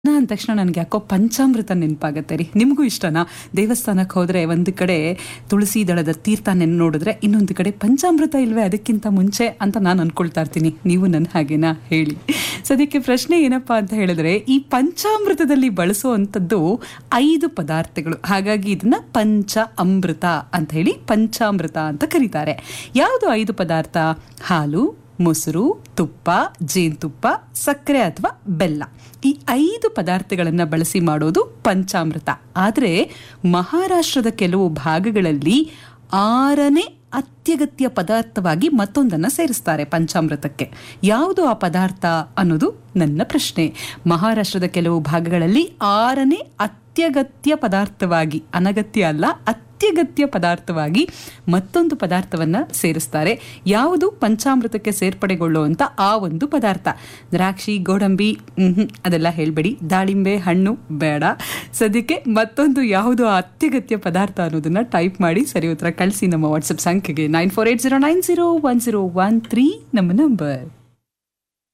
ನಾ ಅಂದ ತಕ್ಷಣ ನನಗೆ ಯಾಕೋ ಪಂಚಾಮೃತ ನೆನಪಾಗತ್ತೆ ರೀ ನಿಮಗೂ ಇಷ್ಟನಾ ದೇವಸ್ಥಾನಕ್ಕೆ ಹೋದ್ರೆ ಒಂದು ಕಡೆ ತುಳಸಿ ದಳದ ತೀರ್ಥ ನೆನ್ ನೋಡಿದ್ರೆ ಇನ್ನೊಂದು ಕಡೆ ಪಂಚಾಮೃತ ಇಲ್ವೇ ಅದಕ್ಕಿಂತ ಮುಂಚೆ ಅಂತ ನಾನು ಅನ್ಕೊಳ್ತಾ ಇರ್ತೀನಿ ನೀವು ನನ್ನ ಹಾಗೇನಾ ಹೇಳಿ ಸದ್ಯಕ್ಕೆ ಪ್ರಶ್ನೆ ಏನಪ್ಪಾ ಅಂತ ಹೇಳಿದ್ರೆ ಈ ಪಂಚಾಮೃತದಲ್ಲಿ ಬಳಸುವಂಥದ್ದು ಐದು ಪದಾರ್ಥಗಳು ಹಾಗಾಗಿ ಇದನ್ನ ಪಂಚ ಅಮೃತ ಅಂತ ಹೇಳಿ ಪಂಚಾಮೃತ ಅಂತ ಕರೀತಾರೆ ಯಾವುದು ಐದು ಪದಾರ್ಥ ಹಾಲು ಮೊಸರು ತುಪ್ಪ ಜೇನುತುಪ್ಪ ಸಕ್ಕರೆ ಅಥವಾ ಬೆಲ್ಲ ಈ ಐದು ಪದಾರ್ಥಗಳನ್ನು ಬಳಸಿ ಮಾಡೋದು ಪಂಚಾಮೃತ ಆದರೆ ಮಹಾರಾಷ್ಟ್ರದ ಕೆಲವು ಭಾಗಗಳಲ್ಲಿ ಆರನೇ ಅತ್ಯಗತ್ಯ ಪದಾರ್ಥವಾಗಿ ಮತ್ತೊಂದನ್ನು ಸೇರಿಸ್ತಾರೆ ಪಂಚಾಮೃತಕ್ಕೆ ಯಾವುದು ಆ ಪದಾರ್ಥ ಅನ್ನೋದು ನನ್ನ ಪ್ರಶ್ನೆ ಮಹಾರಾಷ್ಟ್ರದ ಕೆಲವು ಭಾಗಗಳಲ್ಲಿ ಆರನೇ ಅತ್ಯಗತ್ಯ ಪದಾರ್ಥವಾಗಿ ಅನಗತ್ಯ ಅಲ್ಲ ಅತ್ಯಗತ್ಯ ಪದಾರ್ಥವಾಗಿ ಮತ್ತೊಂದು ಪದಾರ್ಥವನ್ನ ಸೇರಿಸ್ತಾರೆ ಯಾವುದು ಪಂಚಾಮೃತಕ್ಕೆ ಸೇರ್ಪಡೆಗೊಳ್ಳುವಂತ ಆ ಒಂದು ಪದಾರ್ಥ ದ್ರಾಕ್ಷಿ ಗೋಡಂಬಿ ಮ್ಹೂ, ಅದೆಲ್ಲ ಹೇಳ್ಬೇಡಿ ದಾಳಿಂಬೆ ಹಣ್ಣು ಬೇಡ ಸದ್ಯಕ್ಕೆ ಮತ್ತೊಂದು ಯಾವುದು ಆ ಅತ್ಯಗತ್ಯ ಪದಾರ್ಥ ಅನ್ನೋದನ್ನ ಟೈಪ್ ಮಾಡಿ ಸರಿ ಉತ್ತರ ಕಳಿಸಿ ನಮ್ಮ ವಾಟ್ಸಪ್ ಸಂಖ್ಯೆಗೆ nine four eight zero nine zero one zero one three ನಮ್ಮ ನಂಬರ್